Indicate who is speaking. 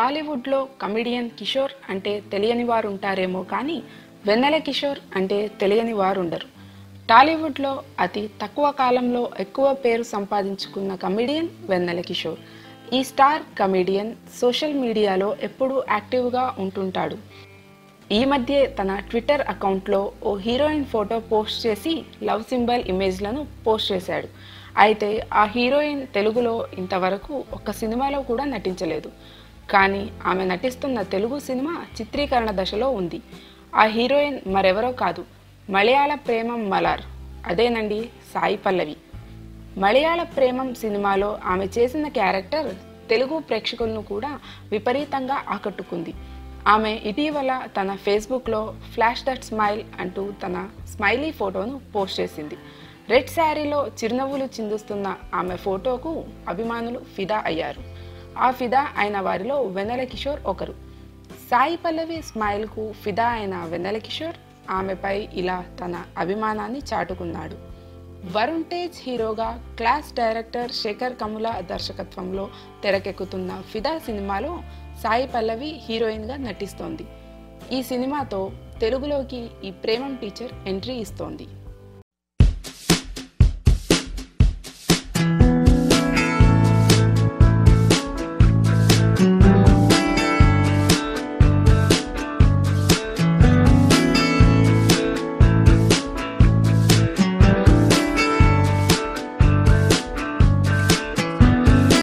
Speaker 1: టాలీవుడ్లో కమిడియన్ కిషోర్ అంటే తెలియని వారు ఉంటారేమో కానీ వెన్నెల కిషోర్ అంటే తెలియని వారు ఉండరు టాలీవుడ్లో అతి తక్కువ కాలంలో ఎక్కువ పేరు సంపాదించుకున్న కమిడియన్ వెన్నెల కిషోర్ ఈ స్టార్ కమిడియన్ సోషల్ మీడియాలో ఎప్పుడూ యాక్టివ్గా ఉంటుంటాడు ఈ మధ్య తన ట్విట్టర్ అకౌంట్లో ఓ హీరోయిన్ ఫోటో పోస్ట్ చేసి లవ్ సింబల్ ఇమేజ్లను పోస్ట్ చేశాడు అయితే ఆ హీరోయిన్ తెలుగులో ఇంతవరకు ఒక్క సినిమాలో కూడా నటించలేదు కానీ ఆమె నటిస్తున్న తెలుగు సినిమా చిత్రీకరణ దశలో ఉంది ఆ హీరోయిన్ మరెవరో కాదు మలయాళ ప్రేమం మలార్ అదేనండి సాయి పల్లవి మలయాళ ప్రేమం సినిమాలో ఆమె చేసిన క్యారెక్టర్ తెలుగు ప్రేక్షకులను కూడా విపరీతంగా ఆకట్టుకుంది ఆమె ఇటీవల తన ఫేస్బుక్లో ఫ్లాష్ దట్ స్మైల్ అంటూ తన స్మైలీ ఫోటోను పోస్ట్ చేసింది రెడ్ శారీలో చిరునవ్వులు చిందుస్తున్న ఆమె ఫోటోకు అభిమానులు ఫిదా అయ్యారు ఆ ఫిదా అయిన వారిలో వెన్నెల కిషోర్ ఒకరు సాయి పల్లవి స్మైల్కు ఫిదా అయిన వెన్నెల కిషోర్ ఆమెపై ఇలా తన అభిమానాన్ని చాటుకున్నాడు వరుణ్ తేజ్ హీరోగా క్లాస్ డైరెక్టర్ శేఖర్ కముల దర్శకత్వంలో తెరకెక్కుతున్న ఫిదా సినిమాలో సాయి పల్లవి హీరోయిన్గా నటిస్తోంది ఈ సినిమాతో తెలుగులోకి ఈ ప్రేమం టీచర్ ఎంట్రీ ఇస్తోంది